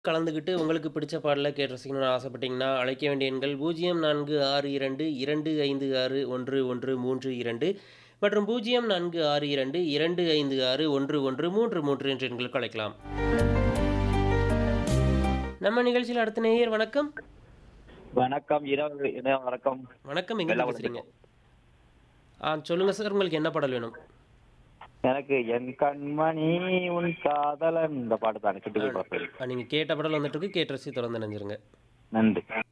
கலந்துக்கிட்டு உங்களுக்கு பிடிச்ச பாடல கேட்டு ரசிக்கணும்னு ஆசைப்பட்டீங்கன்னா, அழைக்க வேண்டிய எண்கள் 0462 256 1132 மற்றும் 0462 256 1133 என்ற எண்களுக்கு அழைக்கலாம். நம்ம நிகழ்ச்சியில அடுத்த நேயர் வணக்கம். வணக்கம் இரவு இனிய வணக்கம் வணக்கம் எங்கிருந்து வெள்ளவன் பேசுறீங்க? ஆ சொல்லுங்க சார் உங்களுக்கு என்ன பாடல் வேணும்? எனக்கு என் கண்மணி உன் காதலன் இந்த பாட்டு தான் சுட்டு ஆ, நீங்க கேட்ட பாடல் வந்துட்டு இருக்கு கேட்டு ரசி தொடர்ந்து நினைஞ்சிருங்க நன்றி